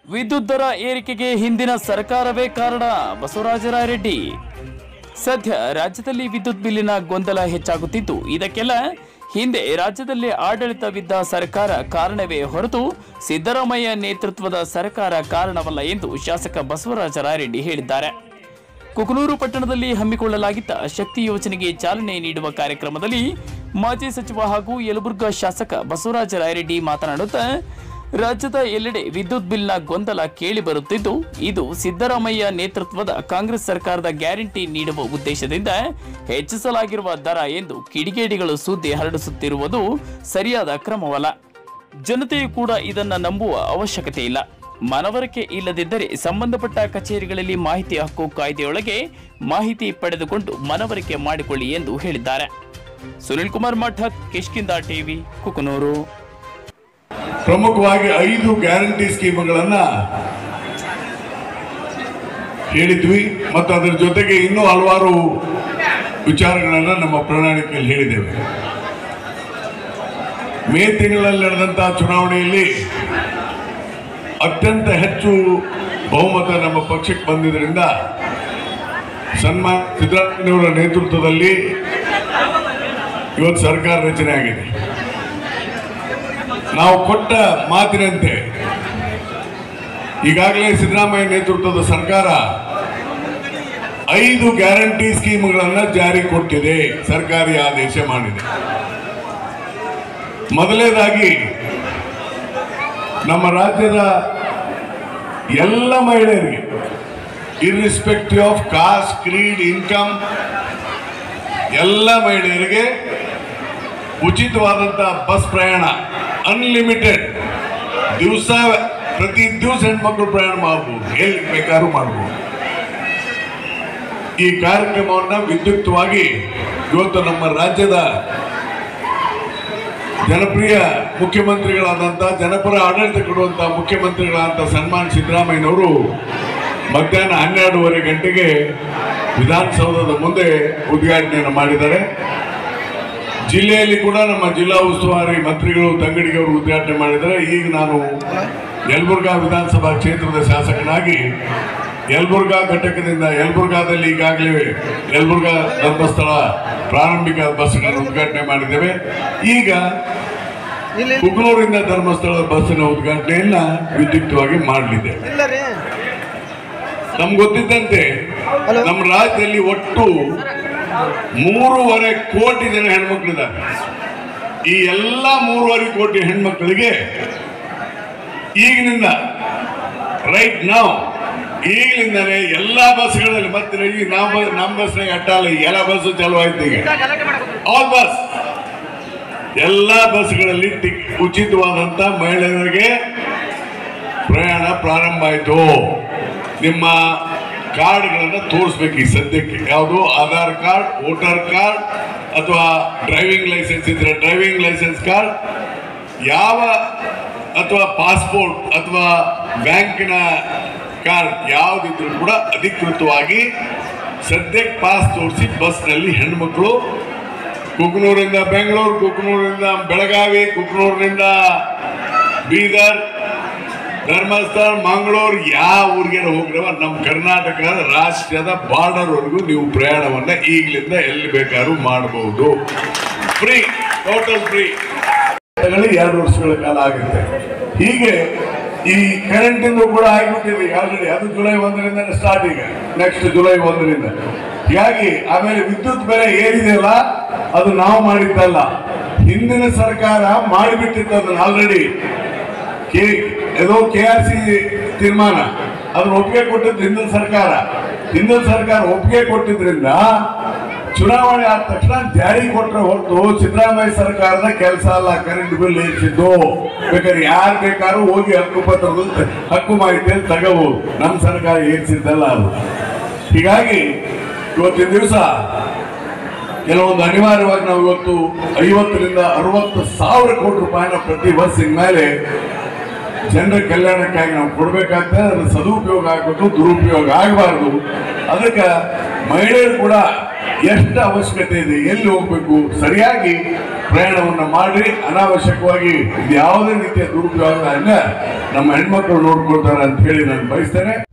ವಿದ್ಯುತ್ ದರ ಏರಿಕೆಗೆ ಹಿಂದಿನ ಸರ್ಕಾರವೇ ಕಾರಣ ಬಸವರಾಜರಾಯರೆಡ್ಡಿ ಸದ್ಯ ರಾಜ್ಯದಲ್ಲಿ ವಿದ್ಯುತ್ ಬಿಲ್ಲಿನ ಗೊಂದಲ ಹೆಚ್ಚಾಗುತ್ತಿದ್ದು ಇದಕ್ಕೆಲ್ಲ ಹಿಂದೆ ರಾಜ್ಯದಲ್ಲಿ ಆಡಳಿತವಿದ್ದ ಸರ್ಕಾರ ಕಾರಣವೇ ಹೊರತು ಸಿದ್ದರಾಮಯ್ಯ ನೇತೃತ್ವದ ಸರ್ಕಾರ ಕಾರಣವಲ್ಲ ಎಂದು ಶಾಸಕ ಬಸವರಾಜ ರಾಯರೆಡ್ಡಿ ಹೇಳಿದ್ದಾರೆ ಕುಕನೂರು ಪಟ್ಟಣದಲ್ಲಿ ಹಮ್ಮಿಕೊಳ್ಳಲಾಗಿದ್ದ ಶಕ್ತಿ ಯೋಜನೆಗೆ ಚಾಲನೆ ನೀಡುವ ಕಾರ್ಯಕ್ರಮದಲ್ಲಿ ಮಾಜಿ ಸಚಿವ ಹಾಗೂ ಯಲಬುರ್ಗಾ ಶಾಸಕ ಬಸವರಾಜ ರಾಯರೆಡ್ಡಿ ಮಾತನಾಡುತ್ತಾ ರಾಜ್ಯದ ಎಲ್ಲೆಡೆ ವಿದ್ಯುತ್ ಬಿಲ್ನ ಗೊಂದಲ ಕೇಳಿ ಬರುತ್ತಿದ್ದು ಇದು ಸಿದ್ದರಾಮಯ್ಯ ನೇತೃತ್ವದ ಕಾಂಗ್ರೆಸ್ ಸರ್ಕಾರದ ಗ್ಯಾರಂಟಿ ನೀಡುವ ಉದ್ದೇಶದಿಂದ ಹೆಚ್ಚಿಸಲಾಗಿರುವ ದರ ಎಂದು ಕಿಡಿಗೇಡಿಗಳು ಸುದ್ದಿ ಹರಡಿಸುತ್ತಿರುವುದು ಸರಿಯಾದ ಕ್ರಮವಲ್ಲ ಜನತೆಯು ಕೂಡ ಇದನ್ನ ನಂಬುವ ಅವಶ್ಯಕತೆ ಇಲ್ಲ ಮನವರಿಕೆ ಇಲ್ಲದಿದ್ದರೆ ಸಂಬಂಧಪಟ್ಟ ಕಚೇರಿಗಳಲ್ಲಿ ಮಾಹಿತಿ ಹಕ್ಕು ಕಾಯ್ದೆಯೊಳಗೆ ಮಾಹಿತಿ ಪಡೆದುಕೊಂಡು ಮನವರಿಕೆ ಮಾಡಿಕೊಳ್ಳಿ ಎಂದು ಹೇಳಿದ್ದಾರೆ ಸುನಿಲ್ ಕುಮಾರ್ ಮಠದ್ ಕಿಷ್ಕಿಂದ ಟಿವಿ ಕುಕನೂರು ಪ್ರಮುಖವಾಗಿ ಐದು ಗ್ಯಾರಂಟಿ ಸ್ಕೀಮ್ಗಳನ್ನ ಹೇಳಿದ್ವಿ ಮತ್ತು ಅದರ ಜೊತೆಗೆ ಇನ್ನೂ ಹಲವಾರು ವಿಚಾರಗಳನ್ನ ನಮ್ಮ ಪ್ರಣಾಳಿಕೆಯಲ್ಲಿ ಹೇಳಿದ್ದೇವೆ ಮೇ ತಿಂಗಳಲ್ಲಿ ನಡೆದಂತಹ ಚುನಾವಣೆಯಲ್ಲಿ ಅತ್ಯಂತ ಹೆಚ್ಚು ಬಹುಮತ ನಮ್ಮ ಪಕ್ಷಕ್ಕೆ ಬಂದಿದ್ದರಿಂದ ಸನ್ಮಾನ್ ಸಿದ್ದರಾಮಯ್ಯವರ ನೇತೃತ್ವದಲ್ಲಿ ಇವತ್ತು ಸರ್ಕಾರ ರಚನೆ ಆಗಿದೆ ನಾವು ಕೊಟ್ಟ ಮಾತಿನಂತೆ ಈಗಾಗಲೇ ಸಿದ್ದರಾಮಯ್ಯ ನೇತೃತ್ವದ ಸರ್ಕಾರ ಐದು ಗ್ಯಾರಂಟಿ ಸ್ಕೀಮ್ಗಳನ್ನು ಜಾರಿ ಕೊಟ್ಟಿದೆ ಸರ್ಕಾರಿ ಆದೇಶ ಮಾಡಿದೆ ಮೊದಲನೇದಾಗಿ ನಮ್ಮ ರಾಜ್ಯದ ಎಲ್ಲ ಮಹಿಳೆಯರಿಗೆ irrespective of caste creed income ಎಲ್ಲ ಮಹಿಳೆಯರಿಗೆ ಉಚಿತವಾದಂಥ ಬಸ್ ಪ್ರಯಾಣ ಅನ್ಲಿಮಿಟೆಡ್ ದಿವಸ ಪ್ರತಿ ದಿವಸ ಹೆಣ್ಮಕ್ಳು ಪ್ರಯಾಣ ಮಾಡಬಹುದು ಎಲ್ಲಿ ಬೇಕಾದ್ರೂ ಮಾಡಬಹುದು ಈ ಕಾರ್ಯಕ್ರಮವನ್ನು ವಿದ್ಯುಕ್ತವಾಗಿ ಇವತ್ತು ನಮ್ಮ ರಾಜ್ಯದ ಜನಪ್ರಿಯ ಮುಖ್ಯಮಂತ್ರಿಗಳಾದಂಥ ಜನಪರ ಆಡಳಿತ ಕೊಡುವಂಥ ಮುಖ್ಯಮಂತ್ರಿಗಳಾದಂಥ ಸನ್ಮಾನ್ ಸಿದ್ದರಾಮಯ್ಯನವರು ಮಧ್ಯಾಹ್ನ ಹನ್ನೆರಡೂವರೆ ಗಂಟೆಗೆ ವಿಧಾನಸೌಧದ ಮುಂದೆ ಉದ್ಘಾಟನೆಯನ್ನು ಮಾಡಿದ್ದಾರೆ ಜಿಲ್ಲೆಯಲ್ಲಿ ಕೂಡ ನಮ್ಮ ಜಿಲ್ಲಾ ಉಸ್ತುವಾರಿ ಮಂತ್ರಿಗಳು ತಂಗಡಿಗೆ ಅವರು ಉದ್ಘಾಟನೆ ಮಾಡಿದ್ದಾರೆ ಈಗ ನಾನು ಯಲಬುರ್ಗಾ ವಿಧಾನಸಭಾ ಕ್ಷೇತ್ರದ ಶಾಸಕನಾಗಿ ಯಲಬುರ್ಗಾ ಘಟಕದಿಂದ ಯಲಬುರ್ಗಾದಲ್ಲಿ ಈಗಾಗಲೇ ಯಲಬುರ್ಗಾ ಧರ್ಮಸ್ಥಳ ಪ್ರಾರಂಭಿಕ ಬಸ್ಗಳನ್ನು ಉದ್ಘಾಟನೆ ಮಾಡಿದ್ದೇವೆ ಈಗ ಇಲ್ಲ ಕುಗ್ನೂರಿಂದ ಧರ್ಮಸ್ಥಳದ ಬಸ್ಸಿನ ಉದ್ಘಾಟನೆಯನ್ನ ವಿದ್ಯುಕ್ತವಾಗಿ ಮಾಡಲಿದ್ದೇವೆ ಇಲ್ಲ ರೀ ನಮ್ಗೆ ಗೊತ್ತಿದ್ದಂತೆ Hello. ನಮ್ಮ ರಾಜ್ಯದಲ್ಲಿ ಒಟ್ಟು ಮೂರುವರೆ ಕೋಟಿ ಜನ ಹೆಣ್ಮಕ್ಳಿದ್ದಾರೆ ಈ ಎಲ್ಲ ಮೂರುವರೆ ಕೋಟಿ ಹೆಣ್ಮಕ್ಳಿಗೆ ಈಗಿನಿಂದ ರೈಟ್ ನಾವು ಈಗಲಿಂದಲೇ ಎಲ್ಲ ಬಸ್ಗಳಲ್ಲಿ ಮತ್ತೆ ಈ ನಾವು ನಮ್ಮ ಬಸ್ನಾಗ ಅಟ್ಟಲ್ಲ ಈ ಎಲ್ಲ ಬಸ್ಸು ಚಾಲು ಆಯ್ತು ಈಗ ಆಲ್ ಬಸ್ ಎಲ್ಲ ಬಸ್ಗಳಲ್ಲಿ ಟಿಕ್ ಉಚಿತವಾದಂತ ಮಹಿಳೆಯರಿಗೆ ಪ್ರಯಾಣ ಪ್ರಾರಂಭ ಆಯಿತು ನಿಮ್ಮ ಕಾರ್ಡ್ಗಳನ್ನು ತೋರಿಸ್ಬೇಕು ಈ ಸದ್ಯಕ್ಕೆ ಯಾವುದು ಆಧಾರ್ ಕಾರ್ಡ್ ವೋಟರ್ ಕಾರ್ಡ್ ಅಥವಾ ಡ್ರೈವಿಂಗ್ ಲೈಸೆನ್ಸ್ ಇದ್ರೆ ಡ್ರೈವಿಂಗ್ ಲೈಸೆನ್ಸ್ ಕಾರ್ಡ್ ಯಾವ ಅಥವಾ ಪಾಸ್ಪೋರ್ಟ್ ಅಥವಾ ಬ್ಯಾಂಕಿನ ಕಾರ್ಡ್ ಯಾವುದಿದ್ರು ಕೂಡ ಅಧಿಕೃತವಾಗಿ ಸದ್ಯಕ್ಕೆ ಪಾಸ್ ತೋರಿಸಿ ಬಸ್ನಲ್ಲಿ ಹೆಣ್ಮಕ್ಳು ಕುಕ್ನೂರಿಂದ ಬೆಂಗಳೂರು ಕುಕ್ನೂರಿಂದ ಬೆಳಗಾವಿ ಕುಕ್ನೂರಿನಿಂದ ಬೀದರ್ ಧರ್ಮಸ್ಥಳ ಮಂಗಳೂರು ಯಾವ ಊರಿಗೆ ಹೋಗ್ರವ ನಮ್ಮ ಕರ್ನಾಟಕ ರಾಷ್ಟ್ರದ ಬಾರ್ಡರ್ ವರೆಗೂ ನೀವು ಪ್ರಯಾಣವನ್ನ ಈಗಲಿಂದ ಎಲ್ಲಿ ಬೇಕಾದ್ರೂ ಮಾಡಬಹುದು ಫ್ರೀ ಟೋಟಲ್ ಫ್ರೀ ಎರಡು ವರ್ಷಗಳ ಕಾಲ ಆಗುತ್ತೆ ಹೀಗೆ ಈ ಕರೆಂಟ್ ಇಂದು ಕೂಡ ಆಗ್ಬಿಟ್ಟಿದೆ ಆಲ್ರೆಡಿ ಅದು ಜುಲೈ ಒಂದರಿಂದ ಸ್ಟಾರ್ಟ್ ಈಗ ನೆಕ್ಸ್ಟ್ ಜುಲೈ ಒಂದರಿಂದ ಹೀಗಾಗಿ ಆಮೇಲೆ ವಿದ್ಯುತ್ ಬೆಲೆ ಏನಿದೆಯಲ್ಲ ಅದು ನಾವು ಮಾಡಿದ್ದಲ್ಲ ಹಿಂದಿನ ಸರ್ಕಾರ ಮಾಡಿಬಿಟ್ಟಿತ್ತು ಅದನ್ನ ಆಲ್ರೆಡಿ ಕೆ ಏನೋ ಕೆ ಆರ್ ಸಿ ತೀರ್ಮಾನ ಅದನ್ನ ಒಪ್ಪಿಗೆ ಕೊಟ್ಟಿದ್ದು ಹಿಂದಿನ ಸರ್ಕಾರ ಹಿಂದಿನ ಸರ್ಕಾರ ಒಪ್ಪಿಗೆ ಕೊಟ್ಟಿದ್ರಿಂದ ಚುನಾವಣೆ ಆದ ತಕ್ಷಣ ಜಾರಿ ಕೊಟ್ಟರೆ ಹೊರತು ಸಿದ್ದರಾಮಯ್ಯ ಸರ್ಕಾರದ ಕೆಲಸ ಅಲ್ಲ ಕರೆಂಟ್ ಬಿಲ್ ಏರಿಸಿದ್ದು ಬೇಕಾದ್ರೆ ಯಾರು ಬೇಕಾದ್ರೂ ಹೋಗಿ ಹಕ್ಕು ಪತ್ರದ ಹಕ್ಕು ಮಾಹಿತಿಯಲ್ಲಿ ತಗೋಬಹುದು ನಮ್ಮ ಸರ್ಕಾರ ಏರಿಸಿದ್ದಲ್ಲ ಅದು ಹೀಗಾಗಿ ಇವತ್ತಿನ ದಿವಸ ಕೆಲವೊಂದು ಅನಿವಾರ್ಯವಾಗಿ ನಾವು ಇವತ್ತು ಐವತ್ತರಿಂದ ಅರವತ್ತು ಸಾವಿರ ಕೋಟಿ ರೂಪಾಯಿನ ಪ್ರತಿ ಬಸ್ಸಿನ ಮೇಲೆ ಜನರ ಕಲ್ಯಾಣಕ್ಕಾಗಿ ನಾವು ಕೊಡಬೇಕಾಗ್ತದೆ ಅದರ ಸದುಪಯೋಗ ಆಗಬೇಕು ದುರುಪಯೋಗ ಆಗಬಾರ್ದು ಅದಕ್ಕೆ ಮಹಿಳೆಯರು ಕೂಡ ಎಷ್ಟು ಅವಶ್ಯಕತೆ ಇದೆ ಎಲ್ಲಿ ಹೋಗ್ಬೇಕು ಸರಿಯಾಗಿ ಪ್ರಯಾಣವನ್ನ ಮಾಡಿ ಅನಾವಶ್ಯಕವಾಗಿ ಇದು ಯಾವುದೇ ರೀತಿಯ ದುರುಪಯೋಗ ಅಲ್ಲ ನಮ್ಮ ಹೆಣ್ಮಕ್ಳು ನೋಡ್ಕೊಳ್ತಾರೆ ಅಂತ ಹೇಳಿ ನಾನು ಬಯಸ್ತೇನೆ